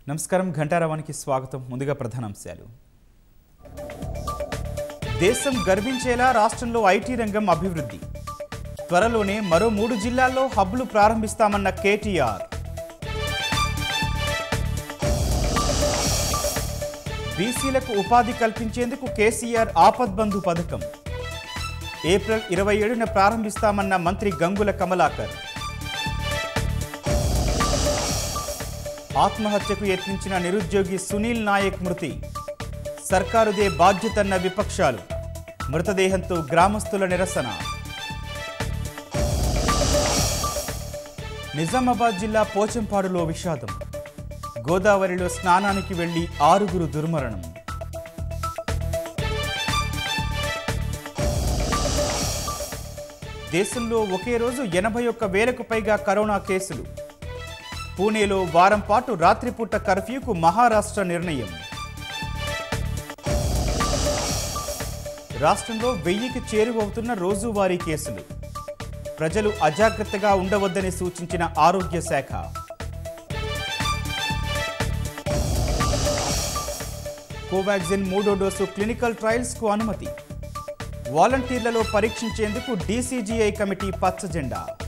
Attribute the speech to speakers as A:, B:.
A: నమస్కారం ఘంటారావానికి స్వాగతం ముందుగా ప్రధానాంశాలు దేశం గర్వించేలా రాష్ట్రంలో ఐటీ రంగం అభివృద్ధి త్వరలోనే మరో మూడు జిల్లాల్లో హబ్లు ప్రారంభిస్తామన్న కేటీఆర్ బీసీలకు ఉపాధి కల్పించేందుకు కేసీఆర్ ఆపద్బంధు పథకం ఏప్రిల్ ఇరవై ఏడున ప్రారంభిస్తామన్న మంత్రి గంగుల కమలాకర్ ఆత్మహత్యకు యత్నించిన నిరుద్యోగి సునీల్ నాయక్ మృతి సర్కారుదే బాధ్యతన్న విపక్షాలు మృతదేహంతో గ్రామస్తుల నిరసన నిజామాబాద్ జిల్లా పోచంపాడులో విషాదం గోదావరిలో స్నానానికి వెళ్లి ఆరుగురు దుర్మరణం దేశంలో ఒకే రోజు ఎనభై ఒక్క వేలకు పైగా కరోనా కేసులు పూణేలో వారం పాటు రాత్రిపూట కర్ఫ్యూకు మహారాష్ట్ర నిర్ణయం రాష్ట్రంలో వెయ్యికి చేరువవుతున్న రోజువారీ కేసులు ప్రజలు అజాగ్రత్తగా ఉండవద్దని సూచించిన ఆరోగ్య శాఖ కోవాక్సిన్ మూడో డోసు క్లినికల్ ట్రయల్స్కు అనుమతి వాలంటీర్లలో పరీక్షించేందుకు డీసీజీఐ కమిటీ పచ్చ జెండా